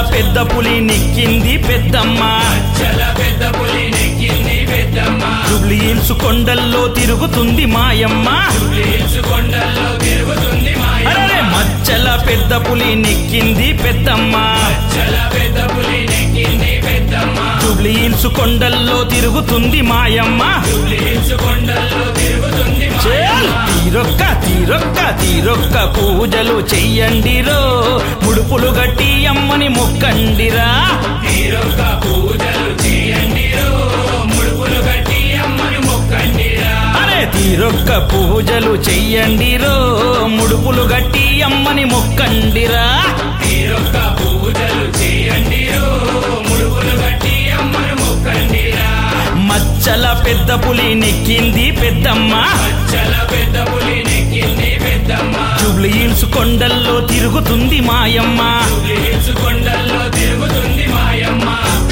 పెద్ద పులి నెక్కింది పెద్దమ్మ చల పెద్ద పులి నెక్కింది పెద్దమ్మ జుబ్లీ హిల్స్ కొండల్లో తిరుగుతుంది మాయమ్మ హిల్స్ కొండల్లో తిరుగుతుంది మాయ అరే మచ్చల పెద్ద పులి నెక్కింది పెద్దమ్మ చల పెద్ద పులి నెక్కింది పెద్దమ్మ జుబ్లీ హిల్స్ కొండల్లో తిరుగుతుంది మాయమ్మ హిల్స్ కొండల్లో తిరుగుతుంది చేల్ తీరొక్క తీరొక్క తీరొక్క పూజలు చెయ్యండిరో ముడుపులు గట్టి అమ్మని మొక్కండిరా తీరొక్క పూజలు చేయండి ముడుపులు కట్టి అమ్మని మొక్కండిరా అరే తీరొక్క పూజలు చెయ్యండిరో ముడుపులు గట్టి అమ్మని మొక్కండిరా తీరొక్క పూజలు చేయండి ముడుపులు కట్టి అమ్మని మొక్కండిరా మచ్చల పెద్ద పులి నెక్కింది పెద్దమ్మ చల పెద్ద పులి నెక్కింది పెద్దమ్మ జుబ్లీ హిల్స్ కొండల్లో తిరుగుతుంది మాయమ్మ హిల్స్ కొండల్లో తిరుగుతుంది మాయమ్మ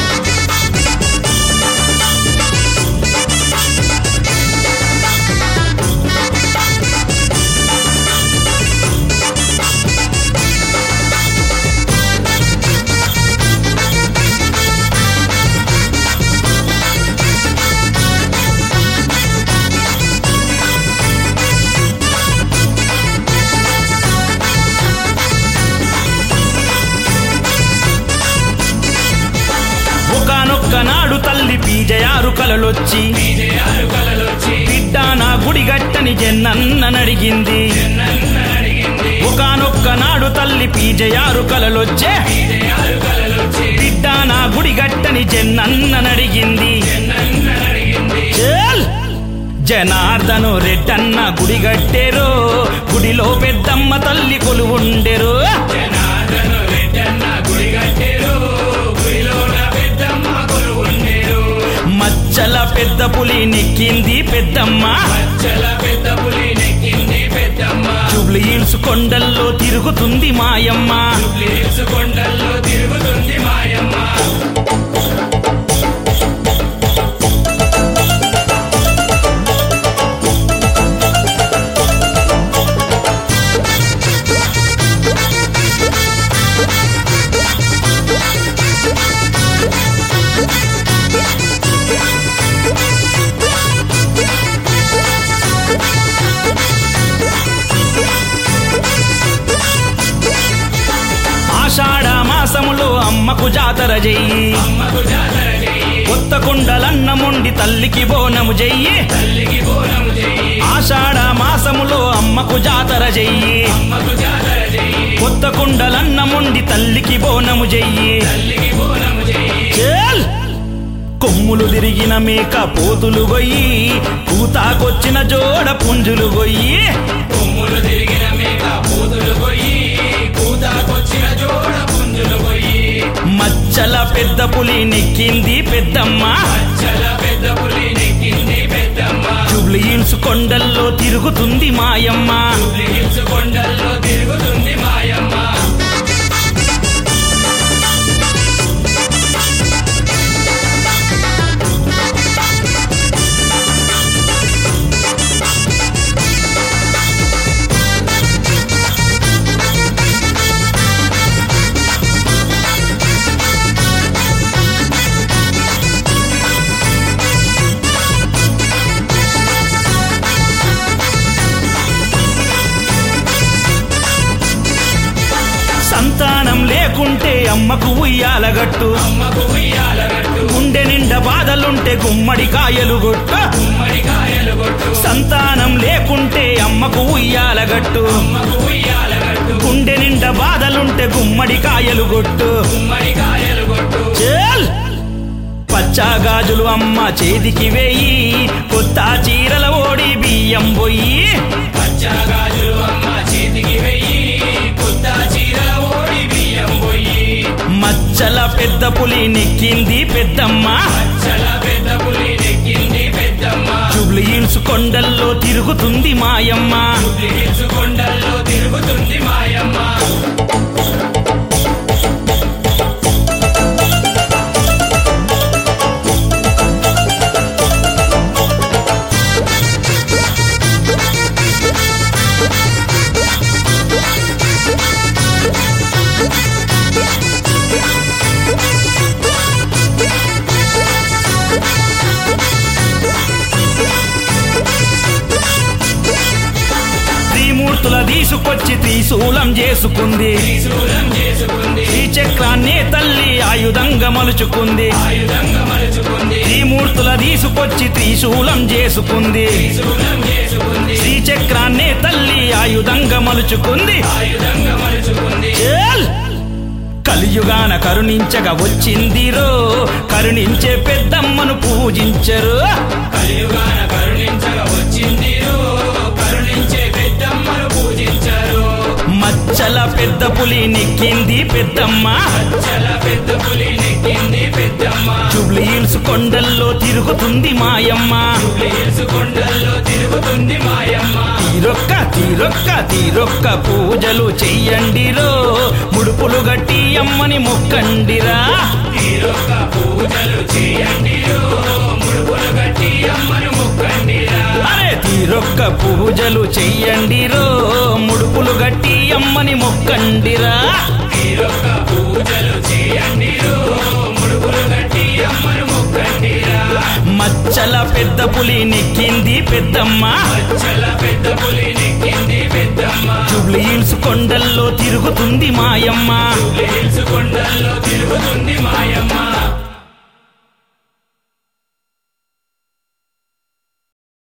ఒకనొక్క నాడు తల్లి పీజయారు కలలొచ్చి విజయాలు కలలొచ్చి బిడ్డ నా గుడి గట్టని జన్నన్ననడిగింది నన్ను అడిగింది ఒకనొక్క నాడు తల్లి పీజయారు కలలొచ్చే విజయాలు కలలొచ్చి బిడ్డ నా గుడి గట్టని జన్నన్ననడిగింది నన్ను అడిగింది చేల్ జనార్దను రెడ్డన్న గుడి గట్టెరు గుడిలో పెద్దమ్మ తల్లి కొలువుండెరు జనార్దను రెడ్డన్న గుడి కట్టేరు గుడిలోన పెద్దమ్మ కొలువుండేరు మచ్చల పెద్ద పులి నెక్కింది పెద్దమ్మ చల పెద్ద పులి నెక్కింది పెద్దమ్మ జుబ్లీ హిల్స్ కొండల్లో తిరుగుతుంది మాయమ్మ హిల్స్ కొండల్లో తిరుగుతుంది మాయమ్మ ఆషాఢ మాసములో అమ్మకు జాతర చెయ్యి అమ్మకు జాతర చెయ్యి కొత్త కుండలన్నముండి తల్లికి బోనము చెయ్యి తల్లికి బోనము చెయ్యి ఆషాఢ మాసములో అమ్మకు జాతర చెయ్యి అమ్మకు జాతర చెయ్యి కొత్త కుండలన్నముండి తల్లికి బోనము చెయ్యి తల్లికి బోనము చెయ్యి చేల్ కొమ్ములు తిరిగిన మేక పోతులు గొయ్యి కూతాకొచ్చిన జోడ పుంజులు గొయ్యి కొమ్ములు తిరిగిన మేక పూతులు పోయి కూతాకొచ్చిన జోడ పుంజులు పోయి మచ్చల పెద్ద పులి నెక్కింది పెద్దమ్మ చల పెద్ద పులి నెక్కింది పెద్దమ్మ జుబ్లీ హిల్స్ కొండల్లో తిరుగుతుంది మాయమ్మ హిల్స్ కొండల్లో తిరుగుతుంది మాయమ్మ సంతానం లేకుంటే అమ్మకు ఉయ్యాలగట్టు అమ్మకు ఉయ్యాల గట్టు గుండె నిండా బాధలుంటే గుమ్మడి కాయలు గొట్టు గుమ్మడికాయలు కొట్టు సంతానం లేకుంటే అమ్మకు ఉయ్యాలగట్టు అమ్మకు ఉయ్యాల గట్టు గుండె నిండా బాధలుంటే గుమ్మడి కాయలు గొట్టు గుమ్మడికాయలు కొట్టు చేల్ పచ్చా గాజులు అమ్మ చేతికి వేయి కొత్త చీరల ఓడి బియ్యం పోయి పచ్చగాజులు అమ్మ చేతికి వెయ్యి కొత్త చీరల ఓడి బియ్యం పోయి మచ్చల పెద్ద పులి నెక్కింది పెద్దమ్మ చల పెద్ద పులి నెక్కింది పెద్దమ్మ జుబ్లీ హిల్స్ కొండల్లో తిరుగుతుంది మాయమ్మ హిల్స్ కొండల్లో తిరుగుతుంది మాయమ్మ తీసుకొచ్చి త్రిశూలం చేసుకుంది త్రిశూలం చేసుకుంది ఈ చక్రాన్ని తల్లి ఆయుధంగా మలుచుకుంది ఆయుధంగా మలుచుకుంది త్రిమూర్తుల తీసుకొచ్చి త్రిశూలం చేసుకుంది త్రిశూలం చేసుకుంది శ్రీచక్రాన్ని తల్లి ఆయుధంగా మలుచుకుంది ఆయుధంగా మలుచుకుంది ఏల్! కలియుగాన కరుణించగా వచ్చిందిరో కరుణించే పెద్దమ్మను పూజించరు కలియుగాన కరుణించగా వచ్చింది కరుణించే పెద్దమ్మను పూజించారు మచ్చల పెద్ద పులి నెక్కింది పెద్దమ్మ చల పెద్ద పులి నెక్కింది పెద్దమ్మ జూబ్లీ హిల్స్ కొండల్లో తిరుగుతుంది మాయమ్మ హిల్స్ కొండల్లో తిరుగుతుంది మాయమ్మ తీరొక్క తీరొక్క తీరొక్క పూజలు చెయ్యండిరో ముడుపులు గట్టి అమ్మని మొక్కండిరా తీరొక్క పూజలు చేయండి ముడుపులు గట్టి అమ్మను మొక్కండిరా అరే తీరొక్క పూజలు చెయ్యండిరో ముడుపులు గట్టి అమ్మని మొక్కండిరా తీరొక్క పూజలు చేయండి ముడుపులు గట్టి అమ్మను మొక్కండిరా మచ్చల పెద్ద పులి నెక్కింది పెద్దమ్మ చల పెద్ద పులి నెక్కింది పెద్దమ్మ జూబ్లీ హిల్స్ కొండల్లో తిరుగుతుంది మాయమ్మ హిల్స్ కొండల్లో తిరుగుతుంది మాయమ్మ